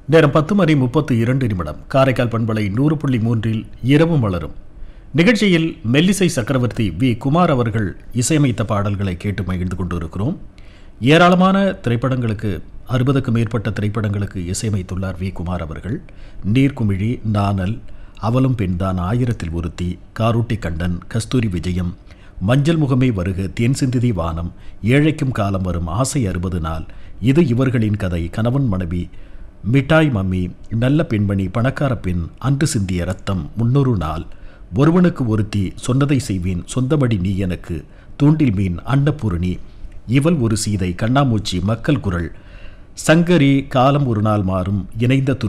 நேரம் பத்து மணி முப்பத்து இரண்டு நிமிடம் காரைக்கால் பண்பலை நூறு புள்ளி மூன்றில் இரவு மலரும் நிகழ்ச்சியில் மெல்லிசை சக்கரவர்த்தி வி குமார் அவர்கள் இசையமைத்த பாடல்களை கேட்டு மகிழ்ந்து கொண்டிருக்கிறோம் ஏராளமான திரைப்படங்களுக்கு அறுபதுக்கும் மேற்பட்ட திரைப்படங்களுக்கு இசையமைத்துள்ளார் வி குமார் அவர்கள் நீர்க்குமிழி நாணல் அவலும் பெண்தான் ஆயிரத்தில் ஒருத்தி காரூட்டி கண்டன் கஸ்தூரி விஜயம் மஞ்சள் முகமே வருக தேன் சிந்திதி வானம் ஏழைக்கும் காலம் வரும் ஆசை அறுபது நாள் இது இவர்களின் கதை கணவன் மனைவி மிட்டாய் மம்மி நல்ல பெண்மணி பணக்கார பெண் அன்று சிந்திய ரத்தம் முன்னூறு நாள் ஒருவனுக்கு ஒருத்தி சொன்னதை செய்வேன் சொந்தபடி நீ எனக்கு தூண்டில் மீன் அன்னபூரணி இவள் ஒரு சீதை கண்ணாமூச்சி மக்கள் குரல் சங்கரி காலம் ஒரு நாள் மாறும் இணைந்த துரு